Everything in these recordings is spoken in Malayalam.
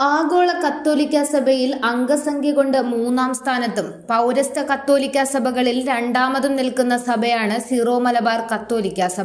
ആഗോള കത്തോലിക്ക സഭയിൽ അംഗസംഖ്യ കൊണ്ട് മൂന്നാം സ്ഥാനത്തും പൗരസ്ത്യ കത്തോലിക്ക സഭകളിൽ രണ്ടാമതും നിൽക്കുന്ന സഭയാണ് സീറോ മലബാർ കത്തോലിക്ക സഭ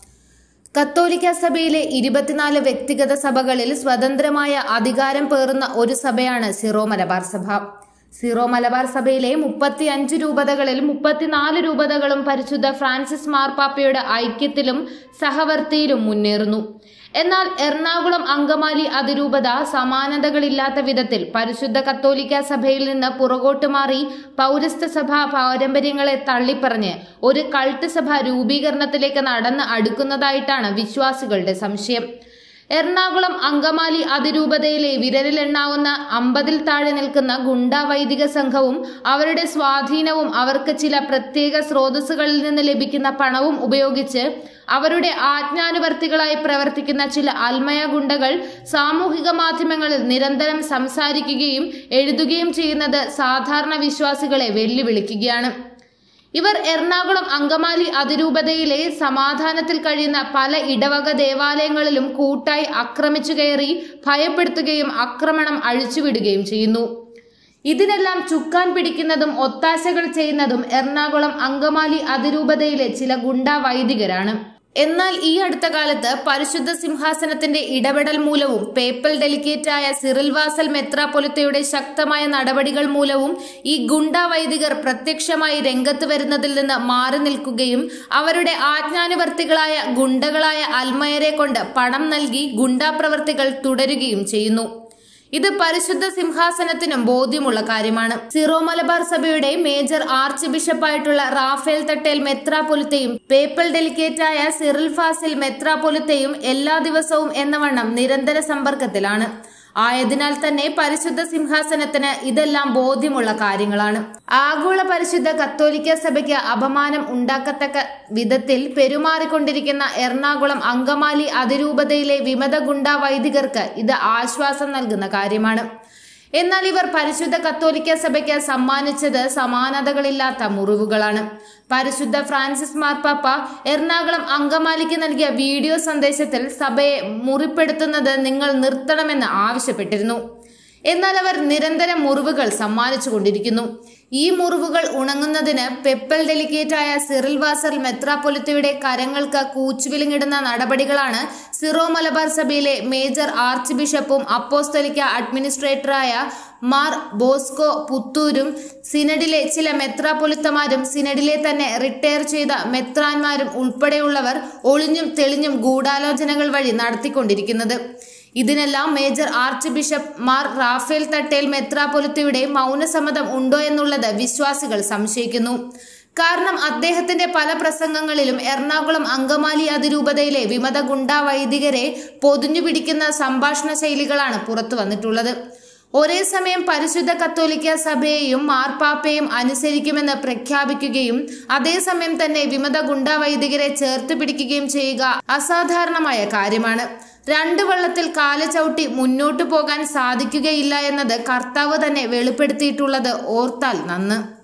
കത്തോലിക്ക സഭയിലെ ഇരുപത്തിനാല് വ്യക്തിഗത സഭകളിൽ സ്വതന്ത്രമായ അധികാരം പേറുന്ന ഒരു സഭയാണ് സീറോ മലബാർ സഭ സീറോ മലബാർ സഭയിലെ മുപ്പത്തിയഞ്ച് രൂപതകളിൽ മുപ്പത്തിനാല് രൂപതകളും പരിശുദ്ധ ഫ്രാൻസിസ് മാർപ്പാപ്പയുടെ ഐക്യത്തിലും സഹവർത്തിയിലും മുന്നേറുന്നു എന്നാൽ എറണാകുളം അങ്കമാലി അതിരൂപത സമാനതകളില്ലാത്ത വിധത്തിൽ പരിശുദ്ധ കത്തോലിക്ക സഭയിൽ നിന്ന് പുറകോട്ട് മാറി പൗരസ്ത്യ സഭ പാരമ്പര്യങ്ങളെ തള്ളിപ്പറഞ്ഞ് ഒരു കൾട്ട് സഭ രൂപീകരണത്തിലേക്ക് നടന്ന് അടുക്കുന്നതായിട്ടാണ് വിശ്വാസികളുടെ സംശയം എറണാകുളം അങ്കമാലി അതിരൂപതയിലെ വിരലിലെണ്ണാവുന്ന അമ്പതിൽ താഴെ നിൽക്കുന്ന ഗുണ്ടാ വൈദിക സംഘവും അവരുടെ സ്വാധീനവും അവർക്ക് ചില പ്രത്യേക സ്രോതസ്സുകളിൽ നിന്ന് ലഭിക്കുന്ന പണവും ഉപയോഗിച്ച് അവരുടെ ആജ്ഞാനുവർത്തികളായി പ്രവർത്തിക്കുന്ന ചില അൽമയ ഗുണ്ടകൾ സാമൂഹിക മാധ്യമങ്ങളിൽ നിരന്തരം സംസാരിക്കുകയും എഴുതുകയും ചെയ്യുന്നത് സാധാരണ വിശ്വാസികളെ വെല്ലുവിളിക്കുകയാണ് ഇവർ എറണാകുളം അങ്കമാലി അതിരൂപതയിലെ സമാധാനത്തിൽ കഴിയുന്ന പല ഇടവക ദേവാലയങ്ങളിലും കൂട്ടായി ആക്രമിച്ചു കയറി ഭയപ്പെടുത്തുകയും ആക്രമണം അഴിച്ചുവിടുകയും ചെയ്യുന്നു ഇതിനെല്ലാം ചുക്കാൻ പിടിക്കുന്നതും ഒത്താശകൾ ചെയ്യുന്നതും എറണാകുളം അങ്കമാലി അതിരൂപതയിലെ ചില ഗുണ്ടാ വൈദികരാണ് എന്നാൽ ഈ അടുത്ത കാലത്ത് പരിശുദ്ധ സിംഹാസനത്തിന്റെ ഇടപെടൽ മൂലവും പേപ്പൽ ഡെലിഗേറ്റായ സിറിൽ വാസൽ മെത്രാപൊലിത്തയുടെ ശക്തമായ നടപടികൾ മൂലവും ഈ ഗുണ്ടാ വൈദികർ പ്രത്യക്ഷമായി രംഗത്ത് വരുന്നതിൽ നിന്ന് മാറി നിൽക്കുകയും അവരുടെ ആജ്ഞാനുവർത്തികളായ ഗുണ്ടകളായ അൽമയരെ കൊണ്ട് പണം നൽകി ഗുണ്ടാ പ്രവർത്തികൾ തുടരുകയും ചെയ്യുന്നു ഇത് പരിശുദ്ധ സിംഹാസനത്തിനും ബോധ്യമുള്ള കാര്യമാണ് സീറോ മലബാർ സഭയുടെ മേജർ ആർച്ച് ബിഷപ്പായിട്ടുള്ള റാഫേൽ തട്ടേൽ മെത്രാപൊലിത്തയും പേപ്പൽ ഡെലിഗേറ്റായ സിറിൽ ഫാസിൽ മെത്രാപൊലിത്തയും എല്ലാ ദിവസവും എന്നവണ്ണം നിരന്തര സമ്പർക്കത്തിലാണ് ആയതിനാൽ തന്നെ പരിശുദ്ധ സിംഹാസനത്തിന് ഇതെല്ലാം ബോധ്യമുള്ള കാര്യങ്ങളാണ് ആഗോള പരിശുദ്ധ കത്തോലിക്ക സഭയ്ക്ക് അപമാനം ഉണ്ടാക്കത്തക്ക വിധത്തിൽ പെരുമാറിക്കൊണ്ടിരിക്കുന്ന എറണാകുളം അങ്കമാലി അതിരൂപതയിലെ വിമത ഗുണ്ടാ വൈദികർക്ക് ഇത് ആശ്വാസം നൽകുന്ന കാര്യമാണ് എന്നാൽ ഇവർ പരിശുദ്ധ കത്തോലിക്ക സഭയ്ക്ക് സമ്മാനിച്ചത് സമാനതകളില്ലാത്ത മുറിവുകളാണ് പരിശുദ്ധ ഫ്രാൻസിസ് മാർപ്പാപ്പ എറണാകുളം അങ്കമാലിക്ക് നൽകിയ വീഡിയോ സന്ദേശത്തിൽ സഭയെ മുറിപ്പെടുത്തുന്നത് നിങ്ങൾ നിർത്തണമെന്ന് ആവശ്യപ്പെട്ടിരുന്നു എന്നാൽ അവർ നിരന്തരം മുറിവുകൾ സമ്മാനിച്ചു കൊണ്ടിരിക്കുന്നു ഈ മുറിവുകൾ ഉണങ്ങുന്നതിന് പെപ്പൽ ഡെലിഗേറ്റായ സിറിൽ വാസൽ മെത്രാപൊലിത്തയുടെ കരങ്ങൾക്ക് കൂച്ചുവിലിങ്ങിടുന്ന നടപടികളാണ് സിറോ മലബാർ സഭയിലെ മേജർ ആർച്ച് ബിഷപ്പും അപ്പോസ്തലിക്ക അഡ്മിനിസ്ട്രേറ്ററായ മാർ ബോസ്കോ പുത്തൂരും സിനഡിലെ ചില മെത്രാപൊലിത്തമാരും സിനഡിലെ തന്നെ റിട്ടയർ ചെയ്ത മെത്രാന്മാരും ഉൾപ്പെടെയുള്ളവർ ഒളിഞ്ഞും തെളിഞ്ഞും ഗൂഢാലോചനകൾ വഴി നടത്തിക്കൊണ്ടിരിക്കുന്നത് ഇതിനെല്ലാം major arch bishop Mar Raphael Thattil മെത്രാപൊലിത്തയുടെ മൗനസമ്മതം ഉണ്ടോ എന്നുള്ളത് വിശ്വാസികൾ സംശയിക്കുന്നു കാരണം അദ്ദേഹത്തിന്റെ പല പ്രസംഗങ്ങളിലും എറണാകുളം അങ്കമാലി അതിരൂപതയിലെ വിമത ഗുണ്ടാ വൈദികരെ പൊതിഞ്ഞു പിടിക്കുന്ന സംഭാഷണ ശൈലികളാണ് പുറത്തു വന്നിട്ടുള്ളത് ഒരേ സമയം പരിശുദ്ധ കത്തോലിക്ക സഭയെയും മാർപ്പാപ്പയും അനുസരിക്കുമെന്ന് പ്രഖ്യാപിക്കുകയും അതേസമയം തന്നെ വിമത ഗുണ്ടാ വൈദികരെ ചേർത്ത് പിടിക്കുകയും ചെയ്യുക അസാധാരണമായ കാര്യമാണ് രണ്ട് വള്ളത്തിൽ കാല ചവിട്ടി മുന്നോട്ടു പോകാൻ സാധിക്കുകയില്ല എന്നത് കർത്താവ് തന്നെ വെളിപ്പെടുത്തിയിട്ടുള്ളത് ഓർത്താൽ നന്ന്